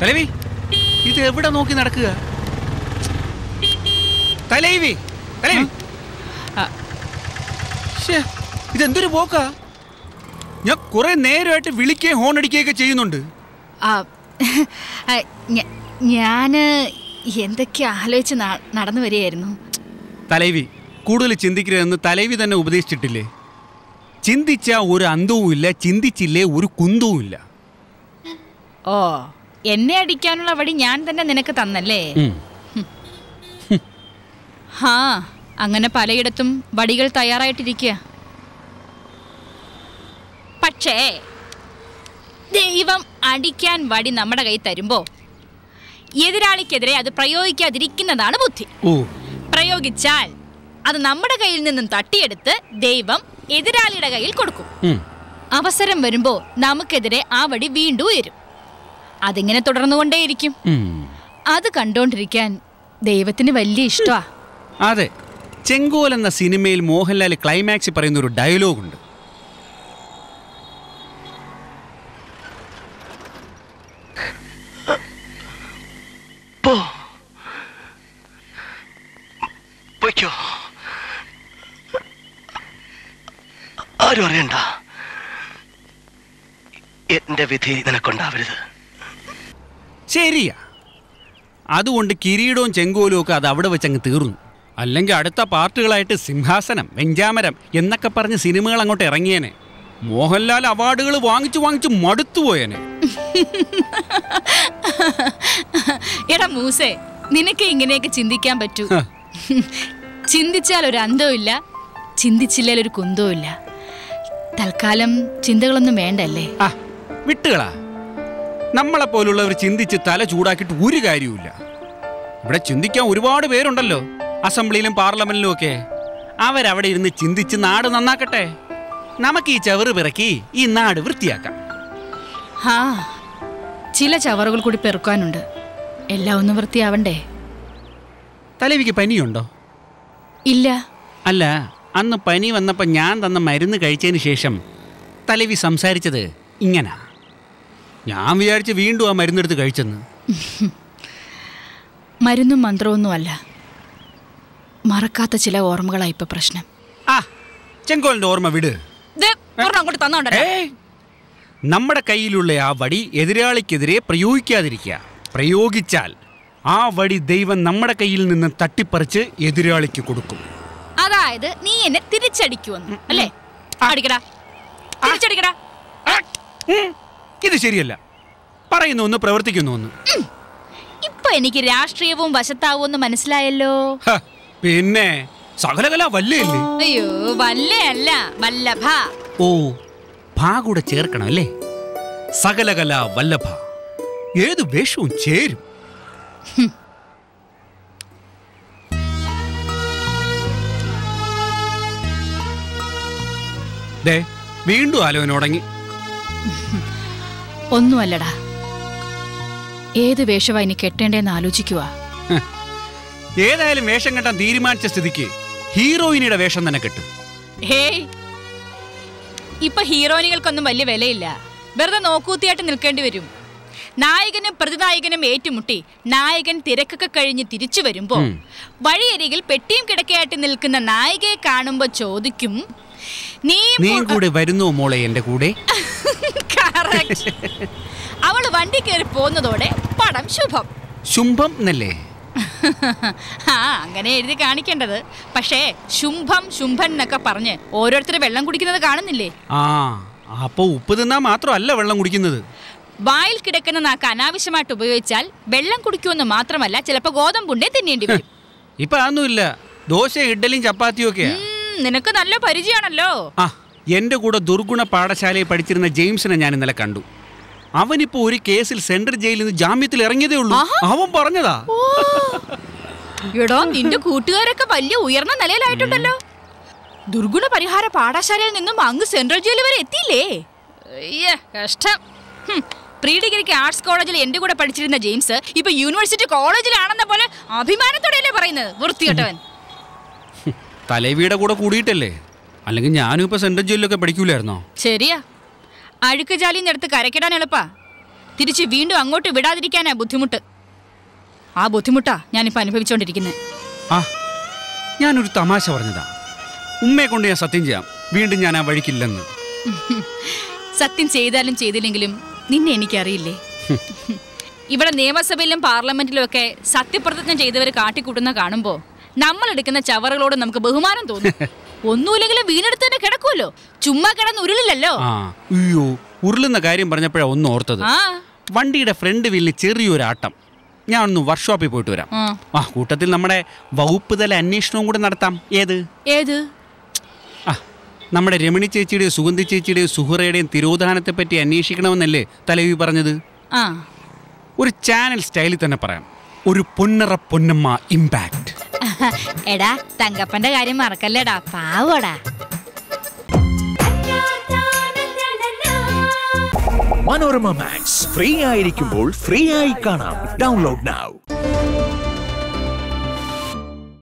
തലവി ഇത് എവിടെ നോക്കി നടക്കുക തലൈവി തലൈവി ആ. ശ്ശേ, ഇതെന്തൊരു പോക്കാ ഞാൻ കുറെ നേരമായിട്ട് വിളിക്കുകയും ഹോൺ അടിക്കുകയൊക്കെ ചെയ്യുന്നുണ്ട് ആ, ആ, ഞ- ഞാന് എന്തൊക്കെ ആലോചിച്ച് ന- നടന്നു വരികയായിരുന്നു തലൈവി കൂടുതൽ ചിന്തിക്കരുതെന്ന് തലൈവി തന്നെ ഉപദേശിച്ചിട്ടില്ലേ ചിന്തിച്ച ഒരു അന്തവും ഇല്ല ചിന്തിച്ചില്ലേ ഒരു കുന്തവും ഇല്ല ഓ എന്നെ അടിക്കാനുള്ള വടി ഞാൻ തന്നെ നിനക്ക് തന്നല്ലേ ഉം. ഹാ അങ്ങനെ പലയിടത്തും വടികൾ തയ്യാറായിട്ടിരിക്കുക പക്ഷേ ദൈവം അടിക്കാൻ വടി നമ്മുടെ കയ്യിൽ തരുമ്പോ എതിരാളിക്കെതിരെ അത് പ്രയോഗിക്കാതിരിക്കുന്നതാണ് ബുദ്ധി ഓ പ്രയോഗിച്ചാൽ അത് നമ്മുടെ കയ്യിൽ നിന്നും തട്ടിയെടുത്ത് ദൈവം എതിരാളിയുടെ കയ്യിൽ കൊടുക്കും ഉം. അവസരം വരുമ്പോ നമുക്കെതിരെ ആ വടി വീണ്ടും ഉയരും അതിങ്ങനെ തുടർന്നുകൊണ്ടേയിരിക്കും ഉം. അത് കണ്ടോണ്ടിരിക്കാൻ ദൈവത്തിന് വലിയ ഇഷ്ടമാ അതെ ചെങ്കോൽ എന്ന സിനിമയിൽ മോഹൻലാൽ ക്ലൈമാക്സ് പറയുന്ന ഒരു ഡയലോഗുണ്ട് പോ പൊയ്ക്കോ ആരും അറിയണ്ട എന്റെ വിധി നിനക്കുണ്ടാവരുത് ശരിയാ അതുകൊണ്ട് കിരീടവും ചെങ്കോലും ഒക്കെ അത് അവിടെ വെച്ചങ്ങ് തീർന്നു അല്ലെങ്കിൽ അടുത്ത പാർട്ടുകളായിട്ട് സിംഹാസനം വെഞ്ചാമരം എന്നൊക്കെ പറഞ്ഞ് സിനിമകൾ അങ്ങോട്ട് ഇറങ്ങിയേനെ മോഹൻലാൽ അവാർഡുകൾ വാങ്ങിച്ചു വാങ്ങിച്ചു മടുത്തുപോയേനെ എടാ മൂസേ നിനക്ക് ഇങ്ങനെയൊക്കെ ചിന്തിക്കാൻ പറ്റൂ ചിന്തിച്ചാൽ ഒരു അന്തവും ഇല്ല ചിന്തിച്ചില്ലേൽ ഒരു കുന്തവും ഇല്ല തൽക്കാലം ചിന്തകളൊന്നും വേണ്ടല്ലേ ആ വിട്ടുകളാ നമ്മളെ പോലുള്ളവർ ചിന്തിച്ച് തല ചൂടാക്കിയിട്ട് ഒരു കാര്യവുമില്ല ഇവിടെ ചിന്തിക്കാൻ ഒരുപാട് പേരുണ്ടല്ലോ അസംബ്ലിയിലും പാർലമെന്റിലും ഒക്കെ അവരവിടെ ഇരുന്ന് ചിന്തിച്ച് നാട് നന്നാക്കട്ടെ നമുക്ക് ഈ ചവറ് പിറക്കി ഈ നാട് വൃത്തിയാക്കാം ഹാ ചില ചവറുകൾ കൂടി പെറുക്കാനുണ്ട് എല്ലാം ഒന്ന് വൃത്തിയാവണ്ടേ തലവിക്ക് പനിയുണ്ടോ ഇല്ല അല്ല അന്ന് പനി വന്നപ്പോൾ ഞാൻ തന്ന മരുന്ന് കഴിച്ചതിന് ശേഷം തലവി സംസാരിച്ചത് ഇങ്ങനാ ഞാൻ വിചാരിച്ച് വീണ്ടും ആ മരുന്നെടുത്ത് കഴിച്ചെന്ന് മരുന്നും മന്ത്രമൊന്നും അല്ല മറക്കാത്ത ചില ഓർമ്മകളാ ഇപ്പൊ പ്രശ്നം ആ ചെങ്കോലിന്റെ ഓർമ്മ വിട് ദേ, ഒരെണ്ണം അങ്ങോട്ട് തന്നോണ്ടല്ലോ ഏയ്! നമ്മുടെ കയ്യിലുള്ള ആ വടി എതിരാളിക്കെതിരെ പ്രയോഗിക്കാതിരിക്കുക പ്രയോഗിച്ചാൽ ആ വടി ദൈവം നമ്മുടെ കയ്യിൽ നിന്ന് തട്ടിപ്പറിച്ച് എതിരാളിക്ക് കൊടുക്കും അതായത് നീ എന്നെ തിരിച്ചടിക്കുവന്നു അല്ലേ അടിക്കടാ തിരിച്ചടിക്കടാ ഉം, ഇത് ശരിയല്ല പറയുന്നു ഒന്ന് പ്രവർത്തിക്കുന്നു ഒന്ന് ഇപ്പൊ എനിക്ക് രാഷ്ട്രീയവും വശത്താവും എന്ന് മനസ്സിലായല്ലോ ഹ, പിന്നെ സകലകല വല്ലയല്ലേ അയ്യോ വല്ലയല്ല വല്ലഭ ഓ ഭാ കൂടെ ചേർക്കണം അല്ലേ സകലകല വല്ലഭ ഏത് വേഷവും ചേരും ദേ വീണ്ടും ആലോചന തുടങ്ങി ഒന്നുമല്ലടാ ഏത് വേഷവാ ഇനി കെട്ടേണ്ടേന്ന് ആലോചിക്കുക ഹ്. ഏതായാലും വേഷം കെട്ടാൻ തീരുമാനിച്ച സ്ഥിതിക്ക് ഹീറോയിനിയുടെ വേഷം തന്നെ കെട്ട് ഹേയ് ഇപ്പൊ ഹീറോയിനുകൾക്കൊന്നും വലിയ വിലയില്ല വെറുതെ നോക്കൂത്തിയായിട്ട് നിൽക്കേണ്ടി വരും നായകനും പ്രതിനായകനും ഏറ്റുമുട്ടി നായകൻ തിരക്കൊക്കെ കഴിഞ്ഞ് തിരിച്ചു വരുമ്പോ ഉം. വഴിയരികിൽ പെട്ടിയും കിടക്കയായിട്ട് നിൽക്കുന്ന നായികയെ കാണുമ്പോ ചോദിക്കും നീ നീ കൂടെ വരുന്നോ മോളെ എന്റെ കൂടെ Correct. അവള് വണ്ടി കയറി പോകുന്നതോടെ പടം ശുഭം ശുംഭം എന്നല്ലേ ആ അങ്ങനെ എഴുതി കാണിക്കേണ്ടത് പക്ഷേ ശുംഭം ശുംഭൻ എന്നൊക്കെ പറഞ്ഞ് ഓരോരുത്തർ വെള്ളം കുടിക്കുന്നത് കാണുന്നില്ലേ ആ അപ്പൊ ഉപ്പ് തിന്നാ മാത്രമല്ല വെള്ളം കുടിക്കുന്നത് വായിൽ കിടക്കുന്ന നാക്ക് അനാവശ്യമായിട്ട് ഉപയോഗിച്ചാൽ വെള്ളം കുടിക്കുമെന്ന് മാത്രമല്ല ചിലപ്പോൾ ഗോതമ്പുണ്ടേ തിന്നേണ്ടി വരും ഇപ്പൊ അതൊന്നുമില്ല ദോശ ഇഡ്ഡലിയും ചപ്പാത്തിയും ഒക്കെയാ ഉം, നിനക്ക് നല്ല പരിചയമാണല്ലോ ആ എന്റെ കൂടെ ദുർഗുണ പാഠശാലയിൽ പഠിച്ചിരുന്ന ജെയിംസിനെ ഞാൻ ഇന്നലെ കണ്ടു അവനിപ്പോ ഒരു കേസിൽ സെൻട്രൽ ജയിലിൽ നിന്ന് ജാമ്യത്തിൽ ഇറങ്ങിയതേ ഉള്ളൂ അവൻ പറഞ്ഞതാ എടോ നിന്റെ കൂട്ടുകാരൊക്കെ വലിയ ഉയർന്ന നിലയിലായിട്ടുണ്ടല്ലോ ദുർഗുണ പരിഹാര പാഠശാലയിൽ നിന്നും അങ്ങ് സെൻട്രൽ ജയിൽ വരെ എത്തിയില്ലേ അയ്യ കഷ്ടം ഹും, പ്രീ ഡിഗ്രിക്ക് ആർട്സ് കോളേജിൽ എന്റെ കൂടെ പഠിച്ചിരുന്ന ജെയിംസ് ഇപ്പൊ യൂണിവേഴ്സിറ്റി കോളേജിലാണെന്ന പോലെ അഭിമാനത്തോടെയല്ലേ പറയുന്നത് വൃത്തികെട്ടവൻ തലവിയുടെ കൂടെ കൂടിയിട്ടല്ലേ അല്ലെങ്കിൽ ഞാനും ഇപ്പൊ സെൻട്രൽ ജയിലിലൊക്കെ പഠിക്കൂലായിരുന്നോ ശരിയാ അഴുക്ക് ജാലിന്ന് എടുത്ത് കരക്കിടാൻ എളുപ്പാ തിരിച്ച് വീണ്ടും അങ്ങോട്ട് വിടാതിരിക്കാനാ ബുദ്ധിമുട്ട് ആ ബുദ്ധിമുട്ടാ ഞാനിപ്പോ അനുഭവിച്ചുകൊണ്ടിരിക്കുന്നത് ആ ഞാനൊരു തമാശ പറഞ്ഞതാ ഉമ്മയെ കൊണ്ട് ഞാൻ സത്യം ചെയ്യാം വീണ്ടും ഞാൻ ആ വഴിക്കില്ലെന്ന് സത്യം ചെയ്താലും ചെയ്തില്ലെങ്കിലും നിന്നെ എനിക്കറിയില്ലേ ഇവിടെ നിയമസഭയിലും പാർലമെന്റിലും ഒക്കെ സത്യപ്രതിജ്ഞ ചെയ്തവർ കാട്ടിക്കൂട്ടുന്ന കാണുമ്പോ നമ്മൾ എടുക്കുന്ന ചവറുകളോട് നമുക്ക് ബഹുമാനം തോന്നും ഒന്നുമില്ലെങ്കിലും വീണെടുത്ത് തന്നെ കിടക്കുമല്ലോ ചുമ്മാ കിടന്ന് ഉരുളില്ലല്ലോ ആ അയ്യോ ഉരുളുന്ന കാര്യം പറഞ്ഞപ്പോഴാ ഒന്ന് ഓർത്തത് ആ വണ്ടിയുടെ ഫ്രണ്ട് വീലിന് ചെറിയൊരു ആട്ടം ഞാൻ ഒന്ന് വർക്ക്ഷോപ്പിൽ പോയിട്ട് വരാം ആ. ആ കൂട്ടത്തിൽ നമ്മുടെ വകുപ്പ് തല അന്വേഷണവും കൂടെ നടത്താം ഏത് ഏത് ആ നമ്മുടെ രമണി ചേച്ചിയുടെയും സുഗന്ധി ചേച്ചിയുടെയും സുഹറയുടെയും തിരോധാനത്തെ പറ്റി അന്വേഷിക്കണമെന്നല്ലേ തലവി പറഞ്ഞത് ആ ഒരു ചാനൽ സ്റ്റൈലിൽ തന്നെ പറയാം ഒരു പൊന്നറ പൊന്നമ്മ ഇമ്പാക്ട് എടാ തങ്കപ്പന്റെ കാര്യം മറക്കല്ലേടാ പാവോടാ മനോരമ മാക്സ് ഫ്രീ ആയിരിക്കുമ്പോൾ ഫ്രീ ആയി കാണാം ഡൗൺലോഡ് now